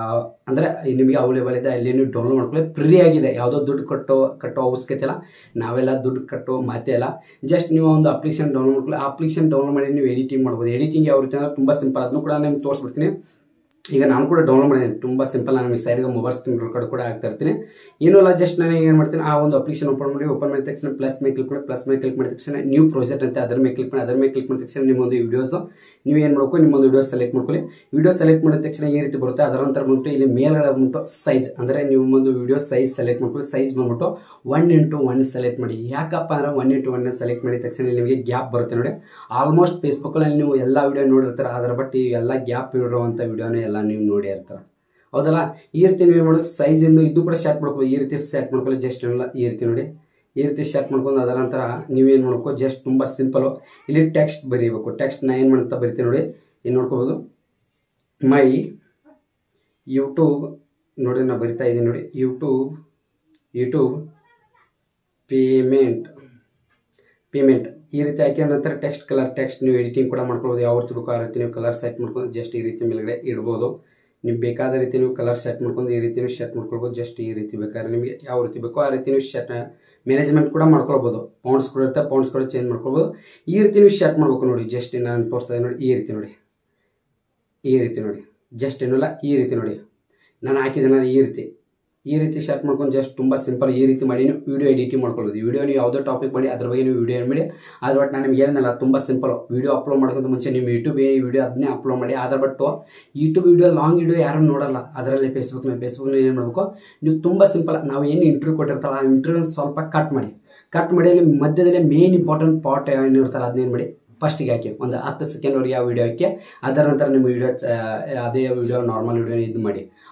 ಅಂದರೆ ನಿಮಗೆ ಅವೈಲೇಬಲ್ ಇದೆ ಅಲ್ಲಿ ನೀವು ಡೌನ್ಲೋಡ್ ಮಾಡ್ಕೊಳ್ಳಿ ಫ್ರೀ ಆಗಿದೆ ಯಾವುದೋ ದುಡ್ಡು ಕಟ್ಟೋ ಕಟ್ಟೋ ಅವಶ್ಯಕತೆ ಇಲ್ಲ ನಾವೆಲ್ಲ ದುಡ್ಡು ಕಟ್ಟೋ ಮಾತೇ ಇಲ್ಲ ಜಸ್ಟ್ ನೀವು ಒಂದು ಅಪ್ಲಿಕೇಶನ್ ಡೌನ್ಲೋಡ್ ಮಾಡ್ಕೊಳ್ಳಿ ಆ ಅಪ್ಲಿಕೇಶನ್ ಡೌನ್ಲೋಡ್ ಮಾಡಿ ನೀವು ಎಡಿಟಿಂಗ್ ಮಾಡ್ಬೋದು ಎಡಿಟಿಂಗ್ ಯಾವ ರೀತಿ ಅಂದರೆ ತುಂಬ ಸಿಂಪಲ್ ಅದನ್ನು ಕೂಡ ನಿಮ್ಗೆ ತೋರಿಸ್ಬಿಡ್ತೀನಿ ಈಗ ನಾನು ಕೂಡ ಡೌನ್ಲೋಡ್ ಮಾಡಿದ್ದೀನಿ ತುಂಬ ಸಿಂಪಲ್ ನಾನು ನಿಮಗೆ ಸೈಡ್ಗೆ ಮೊಬೈಲ್ ಸ್ಕ್ರೀನ್ ರೆಕಾರ್ಡ್ ಕೂಡ ಆಗ್ತಾ ಇರ್ತೀನಿ ಏನೂ ಇಲ್ಲ ಜಸ್ಟ್ ನಾನು ಏನು ಮಾಡ್ತೀನಿ ಆ ಒಂದು ಅಪ್ಲಿಕೇಶನ್ ಓಪನ್ ಮಾಡಿ ಓಪನ್ ಮಾಡಿದ ತಕ್ಷಣ ಪ್ಲಸ್ ಮೇಲೆ ಕ್ಲಿಕ್ ಮಾಡಿ ಪ್ಲಸ್ ಮೇಲೆ ಕ್ಲಿಕ್ ಮಾಡಿದ ತಕ್ಷಣ ನ್ಯೂ ಪ್ರಾಜೆಕ್ಟ್ ಅಂತ ಅದರ ಮೇಲೆ ಕ್ಲಿಕ್ ಮಾಡಿ ಅದರ ಮೇಲೆ ಕ್ಲಿಕ್ ಮಾಡಿದ ತಕ್ಷಣ ನಿಮ್ಮೊಂದು ವಿಡಿಯೋಸು ನೀವು ಏನು ಮಾಡಬೇಕು ನಿಮ್ಮೊಂದು ವಿಡಿಯೋ ಸೆಲೆಕ್ಟ್ ಮಾಡ್ಕೊಳ್ಳಿ ವಿಡಿಯೋ ಸೆಲೆಕ್ಟ್ ಮಾಡಿದ ತಕ್ಷಣ ಈ ರೀತಿ ಬರುತ್ತೆ ಅದರ ನಂತರ ಬಂದ್ಬಿಟ್ಟು ಇಲ್ಲಿ ಮೇಲ್ಗಡೆ ಬಂದ್ಬಿಟ್ಟು ಸೈಜ್ ಅಂದರೆ ನೀವು ಒಂದು ವಿಡಿಯೋ ಸೈಜ್ ಸೆಲೆಕ್ಟ್ ಮಾಡ್ಕೊಳ್ಳಿ ಸೈಜ್ ಬಂದ್ಬಿಟ್ಟು ಒನ್ ಇಂಟು ಒನ್ ಸೆಲೆಕ್ಟ್ ಮಾಡಿ ಯಾಕಪ್ಪ ಅಂದ್ರೆ ಒನ್ ಇಂಟು ಒನ್ ಸೆಲೆಕ್ಟ್ ಮಾಡಿದ ತಕ್ಷಣ ನಿಮಗೆ ಗ್ಯಾಪ್ ಬರುತ್ತೆ ನೋಡಿ ಆಲ್ಮೋಸ್ಟ್ ಫೇಸ್ಬುಕ್ಕಲ್ಲಿ ನೀವು ಎಲ್ಲ ವಿಡಿಯೋ ನೋಡಿರ್ತಾರೆ ಅದರ ಬಟ್ ಈ ಎಲ್ಲ ಗ್ಯಾಪ್ ಇರುವಂಥ ವಿಡಿಯೋನ ಎಲ್ಲ ನೀವು ನೋಡಿ ಇರ್ತಾರೆ ಹೌದಲ್ಲ ಈ ರೀತಿ ನೀವು ಏನು ಮಾಡೋದು ಸೈಜಿಂದು ಇದು ಕೂಡ ಸ್ಟಾರ್ಟ್ ಮಾಡ್ಕೊಳ್ಳಿ ಈ ರೀತಿ ಸ್ಟಾರ್ಟ್ ಮಾಡ್ಕೊಳ್ಳಿ ಜಸ್ಟ್ ಏನಿಲ್ಲ ಈ ರೀತಿ ನೋಡಿ ಈ ರೀತಿ ಸ್ಟಾರ್ಟ್ ಮಾಡ್ಕೊಂಡು ಅದರ ನಂತರ ನೀವೇನು ಮಾಡ್ಕೋ ಜಸ್ಟ್ ತುಂಬ ಸಿಂಪಲು ಇಲ್ಲಿ ಟೆಕ್ಸ್ಟ್ ಬರೀಬೇಕು ಟೆಕ್ಸ್ಟ್ ನಾ ಏನು ಮಾಡ್ತಾ ಬರಿತೀನಿ ನೋಡಿ ಏನು ನೋಡ್ಕೋಬೋದು ಮೈ ಯೂಟ್ಯೂಬ್ ನೋಡಿ ನಾ ಬರಿತಾ ಇದ್ದೀನಿ ನೋಡಿ ಯೂಟ್ಯೂಬ್ ಯೂಟ್ಯೂಬ್ ಪೇಮೆಂಟ್ ಪೇಮೆಂಟ್ ಈ ರೀತಿ ಹಾಕಿದ ನಂತರ ಟೆಕ್ಸ್ಟ್ ಕಲರ್ ಟೆಕ್ಸ್ಟ್ ನೀವು ಎಡಿಟಿಂಗ್ ಕೂಡ ಮಾಡ್ಕೊಳ್ಬೋದು ಯಾವ ರೀತಿ ಬೇಕೋ ಆ ರೀತಿ ನೀವು ಕಲರ್ ಸೆಟ್ ಮಾಡ್ಕೊಂಡು ಜಸ್ಟ್ ಈ ರೀತಿ ಮೇಲ್ಗಡೆ ಇಡ್ಬೋದು ನೀವು ಬೇಕಾದ ರೀತಿ ನೀವು ಕಲರ್ ಸೆಟ್ ಮಾಡ್ಕೊಂಡು ಈ ರೀತಿ ನೀವು ಸೆಟ್ ಮಾಡ್ಕೊಳ್ಬೋದು ಜಸ್ಟ್ ಈ ರೀತಿ ಬೇಕಾದ್ರೆ ನಿಮಗೆ ಯಾವ ರೀತಿ ಬೇಕೋ ಆ ರೀತಿ ನೀವು ಸೆಟ್ ಮ್ಯಾನೇಜ್ಮೆಂಟ್ ಕೂಡ ಮಾಡ್ಕೊಳ್ಬೋದು ಪೌಂಡ್ಸ್ ಕೂಡ ಇರುತ್ತೆ ಪೌಂಡ್ಸ್ ಕೂಡ ಚೇಂಜ್ ಮಾಡ್ಕೊಳ್ಬೋದು ಈ ರೀತಿ ನೀವು ಸೆಟ್ ಮಾಡ್ಬೇಕು ನೋಡಿ ಜಸ್ಟ್ ನಾನು ತೋರಿಸ್ತಾ ಇದ್ದೀನಿ ನೋಡಿ ಈ ರೀತಿ ನೋಡಿ ಈ ರೀತಿ ನೋಡಿ ಜಸ್ಟ್ ಏನಿಲ್ಲ ಈ ರೀತಿ ನೋಡಿ ನಾನು ಹಾಕಿದ್ದೇನೆ ಈ ರೀತಿ ಈ ರೀತಿ ಸೆಟ್ ಮಾಡ್ಕೊಂಡು ಜಸ್ಟ್ ತುಂಬ ಸಿಂಪಲ್ ಈ ರೀತಿ ಮಾಡಿ ನೀವು ವಿಡಿಯೋ ಎಡಿಟಿಂಗ್ ಮಾಡ್ಕೊಳ್ಳೋದು ವಿಡಿಯೋ ನೀವು ಯಾವುದೋ ಟಾಪಿಕ್ ಮಾಡಿ ಅದ್ರ ಬಗ್ಗೆ ನೀವು ವಿಡಿಯೋ ಮಾಡಿ ಅದ್ರ ಬಟ್ ನಾನು ನಿಮ್ಗೆ ಏನಲ್ಲ ತುಂಬ ಸಿಂಪಲ್ ವಿಡಿಯೋ ಅಪ್ಲೋಡ್ ಮಾಡೋಕ್ಕಿಂತ ಮುಂಚೆ ನೀವು ಯೂಟ್ಯೂಬ್ ಈ ವಿಡಿಯೋ ಅದನ್ನೇ ಅಪ್ಲೋಡ್ ಮಾಡಿ ಅದ್ರ but YouTube video long video ಯಾರು ನೋಡಲ್ಲ ಅದರಲ್ಲಿ ಫೇಸ್ಬುಕ್ನಲ್ಲಿ ಫೇಸ್ಬುಕ್ನಲ್ಲಿ ಏನು ಮಾಡಬೇಕು ನೀವು ತುಂಬ ಸಿಂಪಲ್ ನಾವು ಏನು ಇಂಟರ್ವ್ಯೂ ಕೊಟ್ಟಿರ್ತಾರಲ್ಲ ಆ ಇಂಟರ್ವ್ಯೂ ಸ್ವಲ್ಪ ಕಟ್ ಮಾಡಿ ಕಟ್ ಮಾಡಿ ಅಲ್ಲಿ ಮಧ್ಯದಲ್ಲಿ ಮೇನ್ ಇಂಪಾರ್ಟೆಂಟ್ ಪಾರ್ಟ್ ಏನು ಇರ್ತಾರಲ್ಲ ಅದನ್ನೇನು ಮಾಡಿ ಫಸ್ಟಿಗೆ ಹಾಕಿ ಒಂದು ಹತ್ತು ಸೆಕೆಂಡ್ವರೆಗೆ ಆ ವಿಡಿಯೋ ಹಾಕಿ ಅದರ ನಂತರ ನಿಮ್ಮ ವಿಡಿಯೋ ಅದೇ ವಿಡಿಯೋ ನಾರ್ಮಲ್ ವಿಡಿಯೋ ಇದು ಮಾಡಿ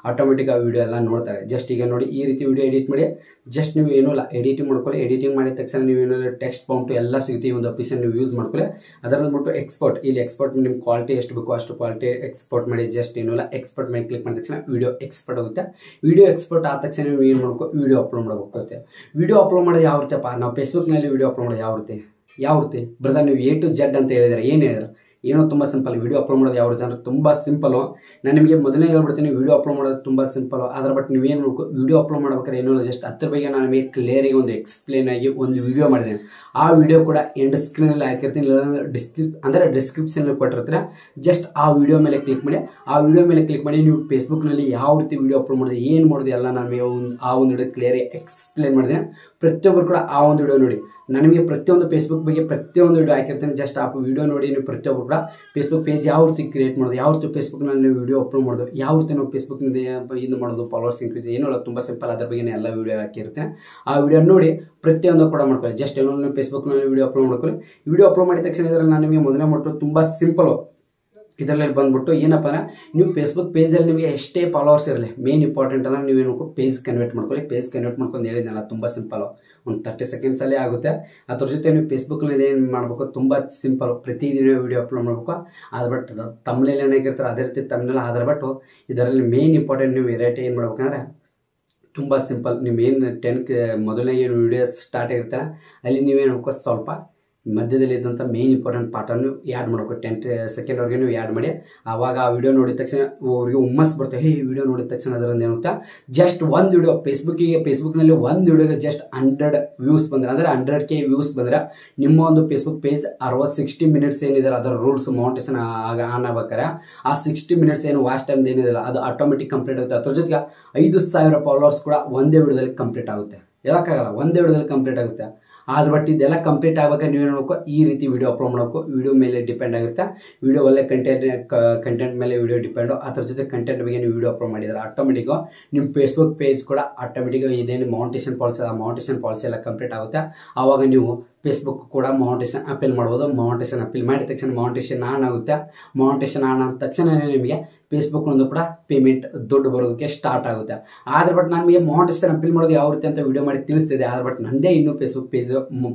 ಆಟೋಮೆಟಿಕ್ ಆ ವಿಡಿಯೋ ಎಲ್ಲ ನೋಡ್ತಾರೆ ಜಸ್ಟ್ ಈಗ ನೋಡಿ ಈ ರೀತಿ ವಿಡಿಯೋ ಎಡಿಟ್ ಮಾಡಿ ಜಸ್ಟ್ ನೀವು ಏನೂ ಇಲ್ಲ ಎಡಿಟಿಂಗ್ ಮಾಡ್ಕೊಳ್ಳಿ ಎಡಿಟಿಂಗ್ ಮಾಡಿದ ತಕ್ಷಣ ನೀವು ಏನೋ ಟೆಕ್ಸ್ಟ್ ಬೌಂಟು ಎಲ್ಲ ಸಿಗುತ್ತೆ ಈ ಒಂದು ಅಫೀಸಲ್ಲಿ ನೀವು ಯೂಸ್ ಮಾಡ್ಕೊಳ್ಳಿ ಅದರಲ್ಲಿ ಬಿಟ್ಟು ಎಕ್ಸ್ಪೋರ್ಟ್ ಇಲ್ಲಿ ಎಕ್ಸ್ಪೋರ್ಟ್ ನಿಮ್ಮ ಕ್ವಾಲಿಟಿ ಎಷ್ಟು ಬೇಕೋ ಅಷ್ಟು ಕ್ವಾಲಿಟಿ ಎಕ್ಸ್ಪೋರ್ಟ್ ಮಾಡಿ ಜಸ್ಟ್ ಏನೂ ಇಲ್ಲ ಎಕ್ಸ್ಪೋರ್ಟ್ ಮೇಲೆ ಕ್ಲಿಕ್ ಮಾಡಿದ ತಕ್ಷಣ ವಿಡಿಯೋ ಎಕ್ಸ್ಪೋರ್ಟ್ ಆಗುತ್ತೆ ವಿಡಿಯೋ ಎಕ್ಸ್ಪೋರ್ಟ್ ಆದ ತಕ್ಷಣ ನೀವು ಏನು ಮಾಡ್ಕೋ ವಿಡಿಯೋ ಅಪ್ಲೋಡ್ ಮಾಡಬೇಕು ವಿಡಿಯೋ ಅಪ್ಲೋಡ್ ಮಾಡೋದು ಯಾವ ರೀತಿಯಪ್ಪ ನಾವು ಫೇಸ್ಬುಕ್ನಲ್ಲಿ ವಿಡಿಯೋ ಅಪ್ಲೋಡ್ ಮಾಡೋದು ಯಾವ ರೀತಿ ಯಾವ ರೀತಿ ಬ್ರದರ್ ನೀವು ಎ ಟು ಜೆಡ್ ಅಂತ ಹೇಳಿದ್ರೆ ಏನು ಹೇಳಿದ್ರೆ ಏನೋ ತುಂಬ ಸಿಂಪಲ್ ವಿಡಿಯೋ ಅಪ್ಲೋಡ್ ಮಾಡೋದು ಯಾವ ರೀತಿ ಅಂದರೆ ತುಂಬ ಸಿಂಪಲು ನಾನು ನಿಮಗೆ ಮೊದಲನೇ ಹೇಳ್ಬಿಡ್ತೀನಿ ವಿಡಿಯೋ ಅಪ್ಲೋಡ್ ಮಾಡೋದು ತುಂಬ ಸಿಂಪಲು ಅದ್ರ ಬಟ್ ನೀವೇನು ಮಾಡಬೇಕು ವಿಡಿಯೋ ಅಪ್ಲೋಡ್ ಮಾಡ್ಬೇಕಾದ್ರೆ ಏನೋ ಜಸ್ಟ್ ಹತ್ರ ಬಗ್ಗೆ ನಾನು ನಿಮಗೆ ಕ್ಲಿಯರಿಗೆ ಒಂದು ಎಕ್ಸ್ಪ್ಲೇನ್ ಆಗಿ ಒಂದು ವಿಡಿಯೋ ಮಾಡಿದ್ದೇನೆ ಆ ವಿಡಿಯೋ ಕೂಡ ಎಂಡ್ ಸ್ಕ್ರೀನಲ್ಲಿ ಹಾಕಿರ್ತೀನಿ ಇಲ್ಲಾಂದ್ರೆ ಡಿಸ್ಕ್ರಿಪ್ ಅಂದರೆ ಡಿಸ್ಕ್ರಿಪ್ಷನಲ್ಲಿ ಕೊಟ್ಟಿರ್ತೀರ ಜಸ್ಟ್ ಆ ವಿಡಿಯೋ ಮೇಲೆ ಕ್ಲಿಕ್ ಮಾಡಿ ಆ ವಿಡಿಯೋ ಮೇಲೆ ಕ್ಲಿಕ್ ಮಾಡಿ ನೀವು ಫೇಸ್ಬುಕ್ನಲ್ಲಿ ಯಾವ ರೀತಿ ವಿಡಿಯೋ ಅಪ್ಲೋಡ್ ಮಾಡೋದು ಏನು ಮಾಡೋದು ಎಲ್ಲ ನಾನು ನಿಮಗೆ ಒಂದು ಆ ಒಂದು ವಿಡಿಯೋ ಕ್ಲಿಯರ್ ಎಕ್ಸ್ಪ್ಲೇನ್ ಮಾಡಿದೆ ಪ್ರತಿಯೊಬ್ಬರು ಕೂಡ ಆ ಒಂದು ವಿಡಿಯೋ ನೋಡಿ ನನಗೆ ಪ್ರತಿಯೊಂದು ಫೇಸ್ಬುಕ್ ಬಗ್ಗೆ ಪ್ರತಿಯೊಂದು ವಿಡಿಯೋ ಹಾಕಿರ್ತೇನೆ ಜಸ್ಟ್ ಆ ವಿಡಿಯೋ ನೋಡಿ ನೀವು ಪ್ರತಿಯೊಬ್ಬರು ಕೂಡ ಫೇಸ್ಬುಕ್ ಪೇಜ್ ಯಾವ ರೀತಿ ಕ್ರಿಯೇಟ್ ಮಾಡೋದು ಯಾವ ರೀತಿ ಫೇಸ್ಬುಕ್ನಲ್ಲಿ ನೀವು ವಿಡಿಯೋ ಅಪ್ಲೋಡ್ ಮಾಡೋದು ಯಾವ ರೀತಿ ನಾವು ಫೇಸ್ಬುಕ್ನಿಂದ ಇದು ಮಾಡೋದು ಫಾಲೋವರ್ಸ್ ಇನ್ಕ್ರೀಸ್ ಏನೋ ಅಲ್ಲ ತುಂಬ ಸಿಂಪಲ್ ಅದ್ರ ಬಗ್ಗೆ ಎಲ್ಲ ವಿಡಿಯೋ ಹಾಕಿರ್ತೇನೆ ಆ ವಿಡಿಯೋ ನೋಡಿ ಪ್ರತಿಯೊಂದು ಕೂಡ ಮಾಡ್ಕೊಳ್ಳಿ ಜಸ್ಟ್ ಏನೋ ನೀವು ಫೇಸ್ಬುಕ್ನಲ್ಲಿ ವಿಡಿಯೋ ಅಪ್ಲೋಡ್ ಮಾಡ್ಕೊಳ್ಳಿ ವಿಡಿಯೋ ಅಪ್ಲೋಡ್ ಮಾಡಿದ ತಕ್ಷಣ ಇದರಲ್ಲಿ ನಾನು ನಿಮಗೆ ಮೊದಲನೇ ಮಟ್ಟು ತುಂಬ ಸಿಂಪಲು ಇದರಲ್ಲಿ ಬಂದ್ಬಿಟ್ಟು ಏನಪ್ಪ ಅಂದ್ರೆ ನೀವು ಫೇಸ್ಬುಕ್ ಪೇಜಲ್ಲಿ ನಿಮಗೆ ಎಷ್ಟೇ ಫಾಲೋವರ್ಸ್ ಇರಲಿ ಮೇನ್ ಇಂಪಾರ್ಟೆಂಟ್ ಅಂದ್ರೆ ನೀವು ಏನು ಪೇಜ್ ಕನ್ವರ್ಟ್ ಮಾಡ್ಕೊಳ್ಳಿ ಪೇಜ್ ಕನ್ವರ್ಟ್ ಮಾಡ್ಕೊಂಡು ಹೇಳಿದ್ನಲ್ಲ ತುಂಬ ಸಿಂಪಲು ಒಂದು ತರ್ಟಿ ಸೆಕೆಂಡ್ಸಲ್ಲೇ ಆಗುತ್ತೆ ಅದ್ರ ಜೊತೆ ನೀವು ಫೇಸ್ಬುಕ್ನಲ್ಲಿ ಏನು ಮಾಡಬೇಕು ತುಂಬ ಸಿಂಪಲ್ ಪ್ರತಿದಿನ ವೀಡಿಯೋ ಅಪ್ಲೋಡ್ ಮಾಡಬೇಕು ಅದು ಬಟ್ ತಮ್ಮನೇಲಿ ಏನಾಗಿರ್ತಾರೆ ಅದೇ ರೀತಿ ತಮ್ಮನೆಲ್ಲ ಆದ್ರೆ ಬಟ್ ಇದರಲ್ಲಿ ಮೇನ್ ಇಂಪಾರ್ಟೆಂಟ್ ನೀವು ವೆರೈಟಿ ಏನು ಮಾಡ್ಬೇಕಂದ್ರೆ ತುಂಬ ಸಿಂಪಲ್ ನೀವು ಏನು ಟೆನ್ ಮೊದಲನೇ ಏನು ವೀಡಿಯೋಸ್ ಸ್ಟಾರ್ಟ್ ಆಗಿರ್ತಾರೆ ಅಲ್ಲಿ ನೀವೇನು ಮಾಡ್ಕೋ ಸ್ವಲ್ಪ ಮಧ್ಯದಲ್ಲಿ ಇದ್ದಂಥ ಮೇನ್ ಇಂಪಾರ್ಟೆಂಟ್ ಪಾರ್ಟನ್ನು ಆ್ಯಡ್ ಮಾಡ್ಬೇಕು ಟೆನ್ ಸೆಕೆಂಡ್ವರೆಗೆ ನೀವು ಆ್ಯಡ್ ಮಾಡಿ ಆವಾಗ ಆ ವಿಡಿಯೋ ನೋಡಿದ ತಕ್ಷಣ ಅವ್ರಿಗೆ ಹುಮ್ಮಸ್ ಬರ್ತವೆ ಹೇ ವಿಡಿಯೋ ನೋಡಿದ ತಕ್ಷಣ ಅದರಿಂದ ಏನುತ್ತಾ ಜಸ್ಟ್ ಒಂದು ವಿಡಿಯೋ ಫೇಸ್ಬುಕ್ಕಿಗೆ ಫೇಸ್ಬುಕ್ನಲ್ಲಿ ಒಂದು ವಿಡಿಯೋಗೆ ಜಸ್ಟ್ ಹಂಡ್ರೆಡ್ ವ್ಯೂಸ್ ಬಂದರೆ ಅಂದರೆ ಹಂಡ್ರೆಡ್ ಕೆ ವ್ಯೂಸ್ ಬಂದರೆ ನಿಮ್ಮ ಒಂದು ಫೇಸ್ಬುಕ್ ಪೇಜ್ ಅರವತ್ತು ಸಿಕ್ಸ್ಟಿ ಮಿನಿಟ್ಸ್ ಏನಿದೆ ಅದರ ರೂಲ್ಸ್ ಮೌಂಟೇಶನ್ ಆಗ ಆನ್ ಆಗ್ಬೇಕಾರೆ ಆ ಸಿಕ್ಸ್ಟಿ ಮಿನಿಟ್ಸ್ ಏನು ವಾಚ್ ಟೈಮ್ ಏನಿದೆ ಅದು ಆಟೋಮೆಟಿಕ್ ಕಂಪ್ಲೀಟ್ ಆಗುತ್ತೆ ಅದ್ರ ಜೊತೆಗೆ ಐದು ಸಾವಿರ ಫಾಲೋವರ್ಸ್ ಕೂಡ ಒಂದೇ ವಿಡಿಯೋದಲ್ಲಿ ಕಂಪ್ಲೀಟ್ ಆಗುತ್ತೆ ಹೇಳೋಕ್ಕಾಗಲ್ಲ ಒಂದೇ ವಿಡಿಯೋದಲ್ಲಿ ಕಂಪ್ಲೀಟ್ ಆಗುತ್ತೆ ಆದ್ರೆ ಬಟ್ ಇದೆಲ್ಲ ಕಂಪ್ಲೀಟ್ ಆಗ್ಬೇಕಾದ್ರೆ ನೀವೇನು ಮಾಡಬೇಕು ಈ ರೀತಿ ವಿಡಿಯೋ ಅಪ್ಲೋಡ್ ಮಾಡಬೇಕು ವಿಡಿಯೋ ಮೇಲೆ ಡಿಪೆಂಡ್ ಆಗಿರುತ್ತೆ ವಿಡಿಯೋ ಒಳ್ಳೆ ಕಂಟೆಂಟ್ ಕಂಟೆಂಟ್ ಮೇಲೆ ವಿಡಿಯೋ ಡಿಪೆಂಡು ಅದ್ರ ಜೊತೆ ಕಂಟೆಂಟ್ ಬಗ್ಗೆ ನೀವು ವಿಡಿಯೋ ಅಪ್ಲೋಡ್ ಮಾಡಿದ್ರೆ ಆಟೋಮೆಟಿಕ್ಕು ನಿಮ್ಮ ಫೇಸ್ಬುಕ್ ಪೇಜ್ ಕೂಡ ಆಟೋಮೆಟಿಕ್ ಇದೇನು ಮೌಂಟೇಶನ್ ಪಾಲಿಸಿ ಆ ಮೌಂಟೇಶನ್ ಪಾಲಿಸಿ ಎಲ್ಲ ಕಂಪ್ಲೀಟ್ ಆಗುತ್ತೆ ಆವಾಗ ನೀವು ಫೇಸ್ಬುಕ್ ಕೂಡ ಮೌಂಟೇಶನ್ ಅಪೀಲ್ ಮಾಡ್ಬೋದು ಮೌಂಟೇಶನ್ ಅಪೀಲ್ ಮಾಡಿದ ತಕ್ಷಣ ಮೌಂಟೇಶನ್ ಆನ್ ಆಗುತ್ತೆ ಮೌಂಟೇಶನ್ ಆನ್ ಆದ ತಕ್ಷಣ ನಿಮಗೆ ಫೇಸ್ಬುಕ್ನೊಂದು ಕೂಡ ಪೇಮೆಂಟ್ ದುಡ್ಡು ಬರೋದಕ್ಕೆ ಸ್ಟಾರ್ಟ್ ಆಗುತ್ತೆ ಆದ್ರೆ ಬಟ್ ನಾನು ನಿಮಗೆ ಮೌಂಟೇಶನ್ ಅಪೀಲ್ ಮಾಡೋದು ಯಾವ ರೀತಿ ಅಂತ ವಿಡಿಯೋ ಮಾಡಿ ತಿಳಿಸ್ತಿದ್ದೆ ಆದ್ರೆ ಬಟ್ ನಂದೇ ಇನ್ನೂ ಫೇಸ್ಬುಕ್ ಪೇಜ್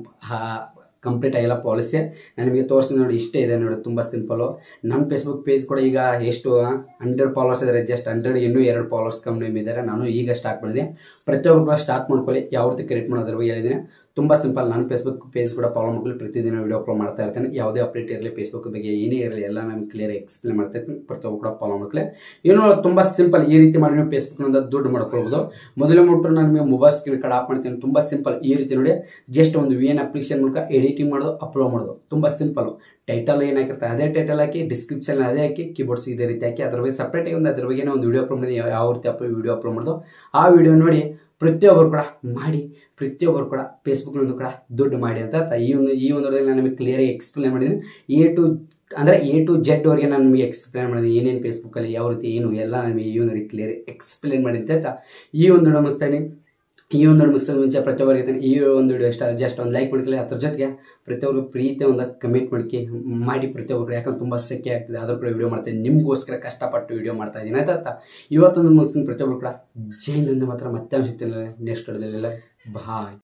ಕಂಪ್ಲೀಟ್ ಆಗಿಲ್ಲ ಪಾಲಿಸಿ ನಾನು ನಿಮಗೆ ತೋರಿಸ್ತೀನಿ ನೋಡಿ ಇಷ್ಟೇ ಇದೆ ನೋಡಿ ತುಂಬ ಸಿಂಪಲು ನನ್ನ ಫೇಸ್ಬುಕ್ ಪೇಜ್ ಕೂಡ ಈಗ ಎಷ್ಟು ಹಂಡ್ರೆಡ್ ಫಾಲೋವರ್ಸ್ ಇದ್ದಾರೆ ಜಸ್ಟ್ ಹಂಡ್ರೆಡ್ ಇನ್ನೂ ಎರಡು ಫಾಲೋವರ್ಸ್ ಕಮ್ಮಿ ಇದ್ದಾರೆ ನಾನು ಈಗ ಸ್ಟಾರ್ಟ್ ಮಾಡಿದೆ ಪ್ರತಿಯೊಬ್ಬರು ಕೂಡ ಸ್ಟಾರ್ಟ್ ಮಾಡ್ಕೊಳ್ಳಿ ಯಾವ ರೀತಿ ಕ್ರಿಯೇಟ್ ಮಾಡೋದ್ರ ಬಗ್ಗೆ ಹೇಳಿದ್ದೀನಿ ತುಂಬ ಸಿಂಪಲ್ ನಾನು ಫೇಸ್ಬುಕ್ ಪೇಜ್ ಕೂಡ ಫಾಲೋ ಮಾಡ್ಕೊಳ್ಳಿ ಪ್ರತಿದಿನ ವಿಡಿಯೋ ಅಪ್ಲೋಡ್ ಮಾಡ್ತಾ ಇರ್ತೇನೆ ಯಾವುದೇ ಅಪ್ಡೇಟ್ ಇರಲಿ ಫೇಸ್ಬುಕ್ ಬಗ್ಗೆ ಏನೇ ಇರಲಿ ಎಲ್ಲ ನಾನು ಕ್ಲಿಯರ್ ಎಕ್ಸ್ಪ್ಲೇನ್ ಮಾಡ್ತಾ ಇರ್ತೀನಿ ಪ್ರತಿಯೊಬ್ಬರು ಕೂಡ ಫಾಲೋ ಮಾಡ್ಕೊಳ್ಳಿ ಏನೋ ತುಂಬ ಸಿಂಪಲ್ ಈ ರೀತಿ ಮಾಡಿ ನೀವು ಫೇಸ್ಬುಕ್ನಿಂದ ದುಡ್ಡು ಮಾಡ್ಕೊಳ್ಬೋದು ಮೊದಲೇ ಮುಟ್ಟು ನಾನು ನಿಮಗೆ ಮೊಬೈಲ್ ಸ್ಕ್ರೀನ್ ಕಾರ್ಡ್ ಆಫ್ ಮಾಡ್ತೀನಿ ತುಂಬ ಸಿಂಪಲ್ ಈ ರೀತಿ ನೋಡಿ ಜಸ್ಟ್ ಒಂದು ವಿ ಎನ್ ಅಪ್ಲಿಕೇಶನ್ ಮೂಲಕ ಎಡಿಟಿಂಗ್ ಮಾಡೋದು ಅಪ್ಲೋಡ್ ಮಾಡೋದು ತುಂಬ ಸಿಂಪಲ್ ಟೈಟಲ್ ಏನು ಹಾಕಿರ್ತಾರೆ ಅದೇ ಟೈಟಲ್ ಹಾಕಿ ಡಿಸ್ಕ್ರಿಪ್ಷನ್ ಅದೇ ಹಾಕಿ ಕೀಬೋರ್ಡ್ಸ್ ಇದೇ ರೀತಿ ಹಾಕಿ ಅದ್ರ ಬಗ್ಗೆ ಸಪ್ರೇಟಾಗಿ ಒಂದು ಅದ್ರ ಬಗ್ಗೆ ಒಂದು ವಿಡಿಯೋ ಅಪ್ಲೋಡ್ ಮಾಡಿ ಯಾವ ರೀತಿ ಅಪ್ಲೋಡ್ ವಿಡಿಯೋ ಅಪ್ಲೋಡ್ ಮಾಡೋದು ಆ ವಿಡಿಯೋ ನೋಡಿ ಪ್ರತಿಯೊಬ್ಬರು ಕೂಡ ಮಾಡಿ ಪ್ರತಿಯೊಬ್ಬರು ಕೂಡ ಫೇಸ್ಬುಕ್ನಲ್ಲೂ ಕೂಡ ದುಡ್ಡು ಮಾಡಿ ಅಂತ ಈ ಒಂದು ಈ ಒಂದು ನಾನು ನಿಮಗೆ ಕ್ಲಿಯರಾಗಿ ಎಕ್ಸ್ಪ್ಲೇನ್ ಮಾಡಿದ್ದೀನಿ ಎ ಟು ಅಂದರೆ ಎ ಟು ಜೆಡ್ ಅವರಿಗೆ ನಾನು ನಿಮಗೆ ಎಕ್ಸ್ಪ್ಲೇನ್ ಮಾಡಿದ್ದೀನಿ ಏನೇನು ಫೇಸ್ಬುಕ್ಕಲ್ಲಿ ಯಾವ ರೀತಿ ಏನು ಎಲ್ಲ ನಿಮಗೆ ಈ ಒಂದು ಕ್ಲಿಯರ್ ಎಕ್ಸ್ಪ್ಲೇನ್ ಮಾಡಿದ್ದೆ ಆಯ್ತಾ ಈ ಒಂದು ನಮಸ್ತಾನೆ ಈ ಒಂದು ಮುಗಿಸೋ ಮುಂಚೆ ಪ್ರತಿಯೊಬ್ಬರಿಗೆ ಈ ಒಂದು ವಿಡಿಯೋ ಇಷ್ಟ ಜಸ್ಟ್ ಒಂದು ಲೈಕ್ ಮಾಡ್ಕೊಳ್ಳಿ ಅದ್ರ ಜೊತೆಗೆ ಪ್ರತಿಯೊಬ್ಬರು ಪ್ರೀತಿ ಒಂದು ಕಮೆಂಟ್ ಮಾಡ್ಕಿ ಮಾಡಿ ಪ್ರತಿಯೊಬ್ಬರು ಯಾಕಂದ್ರೆ ತುಂಬ ಸೆಕೆ ಆಗ್ತದೆ ಅದ್ರ ಕೂಡ ವಿಡಿಯೋ ಮಾಡ್ತಾ ಇದ್ದೀನಿ ನಿಮಗೋಸ್ಕರ ಕಷ್ಟಪಟ್ಟು ವಿಡಿಯೋ ಮಾಡ್ತಾ ಇದ್ದೀನಿ ಆಯ್ತಾ ಇವತ್ತೊಂದು ಮುಗಿಸ್ತೀನಿ ಪ್ರತಿಯೊಬ್ಬರು ಕೂಡ ಜೈ ನಂದು ಮಾತ್ರ ಮತ್ತೆ ಸಿಗ್ತಿಲ್ಲ ನೆಕ್ಸ್ಟ್ ವಿಡಿಯೋದಲ್ಲ ಬಾಯ್